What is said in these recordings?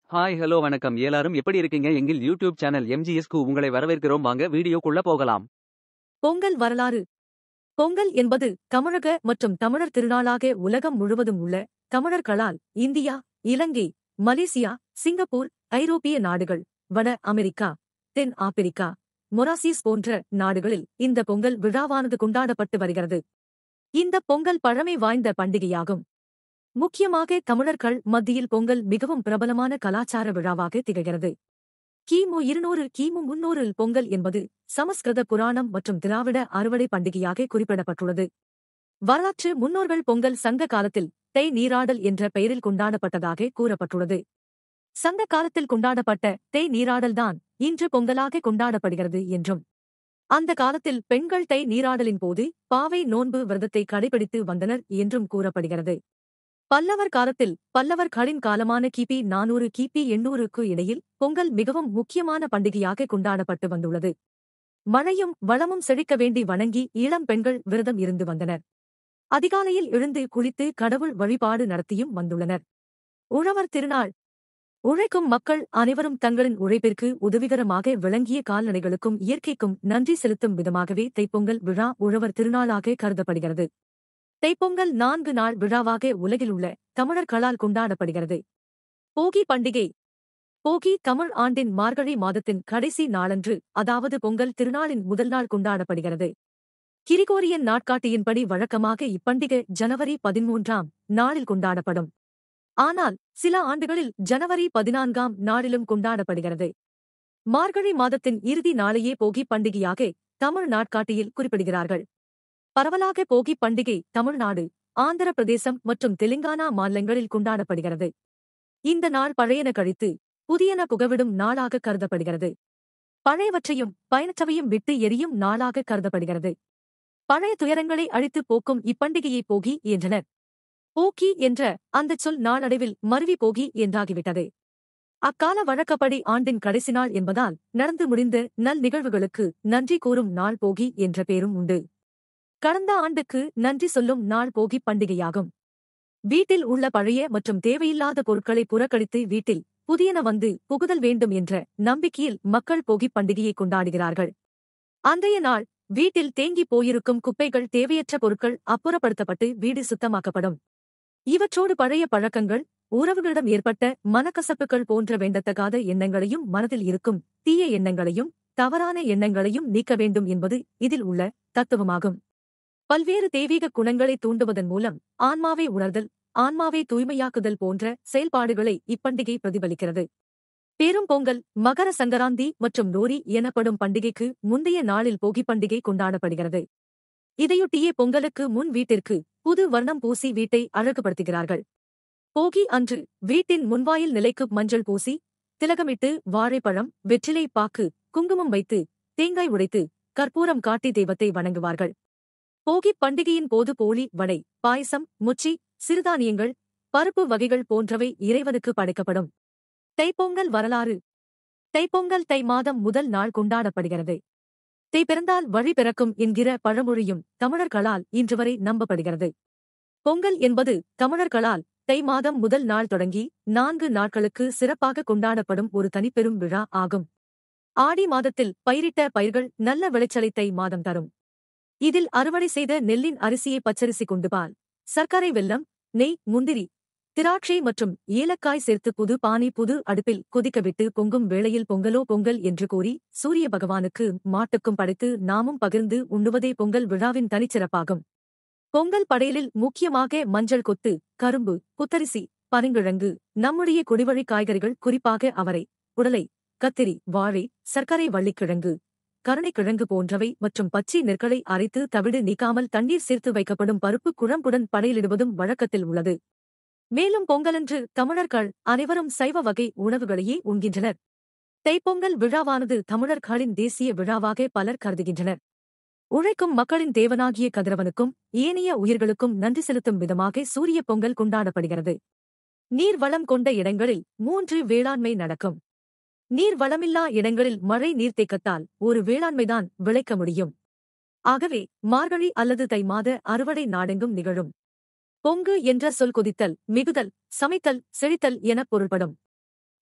Hi hello வணக்கம் எல்லாரும் எப்படி இருக்கீங்க எங்கள் யூடியூப் சேனல் எம்ஜிஎஸ்கு உங்களை வரவேற்கிறோம் வாங்க வீடியோக்குள்ள போகலாம் பொங்கல் வரலாறு பொங்கல் என்பது தமிழக மற்றும் தமிழர் திருநாளாக உலகம் முழுவதும் உள்ள தமிழர்களால் இந்தியா இலங்கை மலேசியா சிங்கப்பூர் ஐரோப்பிய நாடுகள் வட அமெரிக்கா தென் ஆப்பிரிக்கா மொராசிஸ் போன்ற நாடுகளில் இந்த பொங்கல் விழாவானது கொண்டாடப்பட்டு வருகிறது இந்த பொங்கல் பழமை வாய்ந்த பண்டிகையாகும் முக்கியமாக தமிழர்கள் மத்தியில் பொங்கல் மிகவும் பிரபலமான கலாச்சார விழாவாக திகழ்கிறது கிமு இருநூறு கிமு முன்னூறில் பொங்கல் என்பது சமஸ்கிருத புராணம் மற்றும் திராவிட அறுவடை பண்டிகையாக குறிப்பிடப்பட்டுள்ளது வரலாற்று முன்னோர்கள் பொங்கல் சங்க காலத்தில் தை நீராடல் என்ற பெயரில் கொண்டாடப்பட்டதாக கூறப்பட்டுள்ளது சங்க காலத்தில் கொண்டாடப்பட்ட தேய் நீராடல்தான் இன்று பொங்கலாக கொண்டாடப்படுகிறது என்றும் அந்த காலத்தில் பெண்கள் தை நீராடலின் போது பாவை நோன்பு விரதத்தை கடைபிடித்து வந்தனர் என்றும் கூறப்படுகிறது பல்லவர் காலத்தில் பல்லவர்களின் காலமான கிபி நானூறு கிபி எண்ணூறுக்கு இடையில் பொங்கல் மிகவும் முக்கியமான பண்டிகையாக கொண்டாடப்பட்டு வந்துள்ளது மழையும் வளமும் செழிக்க வேண்டி வணங்கி இளம் பெண்கள் விரதம் இருந்து வந்தனர் அதிகாலையில் எழுந்து குளித்து கடவுள் வழிபாடு நடத்தியும் வந்துள்ளனர் உழவர் திருநாள் உழைக்கும் மக்கள் அனைவரும் தங்களின் உழைப்பிற்கு உதவிகரமாக விளங்கிய கால்நடைகளுக்கும் இயற்கைக்கும் நன்றி செலுத்தும் விதமாகவே தைப்பொங்கல் விழா உழவர் திருநாளாக கருதப்படுகிறது தைப்பொங்கல் நான்கு நாள் விழாவாக உலகில் உள்ள தமிழர்களால் கொண்டாடப்படுகிறது போகி பண்டிகை போகி தமிழ் ஆண்டின் மார்கழி மாதத்தின் கடைசி நாளன்று அதாவது பொங்கல் திருநாளின் முதல் நாள் கொண்டாடப்படுகிறது கிரிகோரியன் நாட்காட்டியின்படி வழக்கமாக இப்பண்டிகை ஜனவரி பதிமூன்றாம் நாளில் கொண்டாடப்படும் ஆனால் சில ஆண்டுகளில் ஜனவரி பதினான்காம் நாளிலும் கொண்டாடப்படுகிறது மார்கழி மாதத்தின் இறுதி நாளையே போகி பண்டிகையாக தமிழ் நாட்காட்டியில் குறிப்பிடுகிறார்கள் பரவலாக போகி பண்டிகை தமிழ்நாடு ஆந்திர பிரதேசம் மற்றும் தெலுங்கானா மாநிலங்களில் கொண்டாடப்படுகிறது இந்த நாள் பழையன கழித்து புதியன புகவிடும் நாளாக கருதப்படுகிறது பழையவற்றையும் பயனற்றவையும் விட்டு எரியும் நாளாக கருதப்படுகிறது பழைய துயரங்களை அழித்து போக்கும் இப்பண்டிகையை போகி என்றனர் போக்கி என்ற அந்தச் சொல் நாளடைவில் மருவி போகி என்றாகிவிட்டது அக்கால வழக்கப்படி ஆண்டின் கடைசி நாள் என்பதால் நடந்து முடிந்த நல் நிகழ்வுகளுக்கு நன்றி கூறும் நாள் போகி என்ற பேரும் உண்டு கடந்த ஆண்டுக்கு நன்றி சொல்லும் நாள் போகி பண்டிகையாகும் வீட்டில் உள்ள பழைய மற்றும் தேவையில்லாத பொருட்களை புறக்கணித்து வீட்டில் புதியன வந்து புகுதல் வேண்டும் என்ற நம்பிக்கையில் மக்கள் போகி பண்டிகையை கொண்டாடுகிறார்கள் அன்றைய நாள் வீட்டில் தேங்கி போயிருக்கும் குப்பைகள் தேவையற்ற பொருட்கள் அப்புறப்படுத்தப்பட்டு வீடு சுத்தமாக்கப்படும் இவற்றோடு பழைய பழக்கங்கள் உறவுகளிடம் ஏற்பட்ட மனக்கசப்புகள் போன்ற வேண்டத்தகாத எண்ணங்களையும் மனதில் இருக்கும் தீய எண்ணங்களையும் தவறான எண்ணங்களையும் நீக்க வேண்டும் என்பது இதில் உள்ள தத்துவமாகும் பல்வேறு தெய்வீக குணங்களை தூண்டுவதன் மூலம் ஆன்மாவை உணர்தல் ஆன்மாவை தூய்மையாக்குதல் போன்ற செயல்பாடுகளை இப்பண்டிகை பிரதிபலிக்கிறது பெரும் பொங்கல் மகர சங்கராந்தி மற்றும் லோரி எனப்படும் பண்டிகைக்கு முந்தைய நாளில் போகி பண்டிகை கொண்டாடப்படுகிறது இதையொட்டியே பொங்கலுக்கு முன் வீட்டிற்கு புது வர்ணம் பூசி வீட்டை அழகுபடுத்துகிறார்கள் போகி அன்று வீட்டின் முன்வாயில் நிலைக்கு மஞ்சள் பூசி திலகமிட்டு வாழைப்பழம் வெற்றிலை பாக்கு குங்குமம் வைத்து தேங்காய் உடைத்து கற்பூரம் காட்டி தெய்வத்தை வணங்குவார்கள் போகி பண்டிகையின் போது போலி வடை பாயசம் முச்சி சிறுதானியங்கள் பருப்பு வகைகள் போன்றவை இறைவனுக்கு படைக்கப்படும் தைப்பொங்கல் வரலாறு தைப்பொங்கல் தை மாதம் முதல் நாள் கொண்டாடப்படுகிறது தை பிறந்தால் வழி பிறக்கும் என்கிற பழமொழியும் தமிழர்களால் இன்று வரை நம்பப்படுகிறது பொங்கல் என்பது தமிழர்களால் தை மாதம் முதல் நாள் தொடங்கி நான்கு நாட்களுக்கு சிறப்பாக கொண்டாடப்படும் ஒரு தனிப்பெரும் விழா ஆகும் ஆடி மாதத்தில் பயிரிட்ட பயிர்கள் நல்ல விளைச்சலை தை மாதம் தரும் இதில் அறுவடை செய்த நெல்லின் அரிசியை பச்சரிசி கொண்டு பால் சர்க்கரை வெல்லம் நெய் முந்திரி திராட்சை மற்றும் ஏலக்காய் சேர்த்து புது பானை புது அடுப்பில் கொதிக்கவிட்டு பொங்கும் வேளையில் பொங்கலோ பொங்கல் என்று கூறி சூரிய பகவானுக்கு மாட்டுக்கும் படைத்து நாமும் பகிர்ந்து உண்ணுவதே பொங்கல் விழாவின் தனிச்சிறப்பாகும் பொங்கல் படையலில் முக்கியமாக மஞ்சள் கொத்து கரும்பு புத்தரிசி பனங்கிழங்கு நம்முடைய குடிவழி காய்கறிகள் குறிப்பாக அவரை உடலை கத்திரி வாழை சர்க்கரை வள்ளிக்கிழங்கு கருணைக்கிழங்கு போன்றவை மற்றும் பச்சை நெற்களை அரைத்து தவிடு நீக்காமல் தண்ணீர் சேர்த்து வைக்கப்படும் பருப்பு குழம்புடன் படையலிடுவதும் வழக்கத்தில் உள்ளது மேலும் பொங்கலன்று தமிழர்கள் அனைவரும் சைவ வகை உணவுகளையே உண்கின்றனர் தைப்பொங்கல் விழாவானது தமிழர்களின் தேசிய விழாவாக பலர் கருதுகின்றனர் உழைக்கும் மக்களின் தேவனாகிய கதிரவனுக்கும் ஏனைய உயிர்களுக்கும் நன்றி செலுத்தும் விதமாக சூரிய பொங்கல் கொண்டாடப்படுகிறது நீர் வளம் கொண்ட இடங்களில் மூன்று வேளாண்மை நடக்கும் நீர் வளமில்லா இடங்களில் மழை நீர்த்தேக்கத்தால் ஒரு வேளாண்மைதான் விளைக்க முடியும் ஆகவே மார்கழி அல்லது தை மாத அறுவடை நாடெங்கும் நிகழும் பொங்கு என்ற சொல் கொதித்தல் மிகுதல் சமைத்தல் செழித்தல் எனப் பொருள்படும்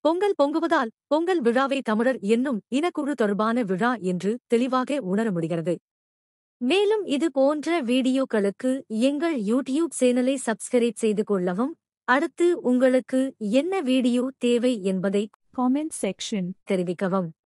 பொங்கல் பொங்குவதால் பொங்கல் விழாவை தமிழர் என்னும் இனக்குழு தொடர்பான விழா என்று தெளிவாக உணர முடிகிறது மேலும் இது போன்ற வீடியோக்களுக்கு எங்கள் யூடியூப் சேனலை சப்ஸ்கிரைப் செய்து கொள்ளவும் அடுத்து உங்களுக்கு என்ன வீடியோ தேவை என்பதை Comment section. தெரிவிக்கவும்